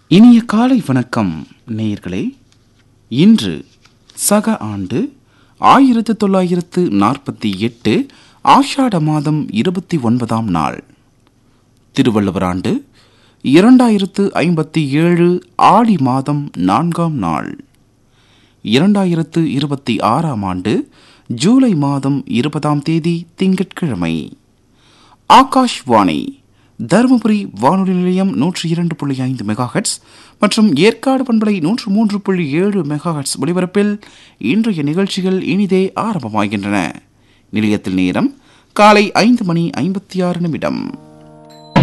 இனிய காலை வணக்கம் நேயர்களே இன்று சக ஆண்டு ஆயிரத்து தொள்ளாயிரத்து நாற்பத்தி எட்டு ஆஷாட மாதம் இருபத்தி ஒன்பதாம் நாள் திருவள்ளுவர் ஆண்டு இரண்டாயிரத்து ஐம்பத்தி ஏழு ஆடி மாதம் நான்காம் நாள் இரண்டாயிரத்து இருபத்தி ஆறாம் ஆண்டு ஜூலை மாதம் இருபதாம் தேதி திங்கட்கிழமை ஆகாஷ்வாணி தருமபுரி வானொலி நிலையம் நூற்றி இரண்டு புள்ளி ஐந்து மெகாஹெட்ஸ் மற்றும் ஏற்காடு பண்பலை நூற்று மூன்று புள்ளி ஏழு மெகாஹெட்ஸ் ஒலிபரப்பில் இன்றைய நிகழ்ச்சிகள் இனிதே ஆரம்பமாகின்றன நிலையத்தில் நேரம் காலை ஐந்து மணி ஐம்பத்தி ஆறு நிமிடம்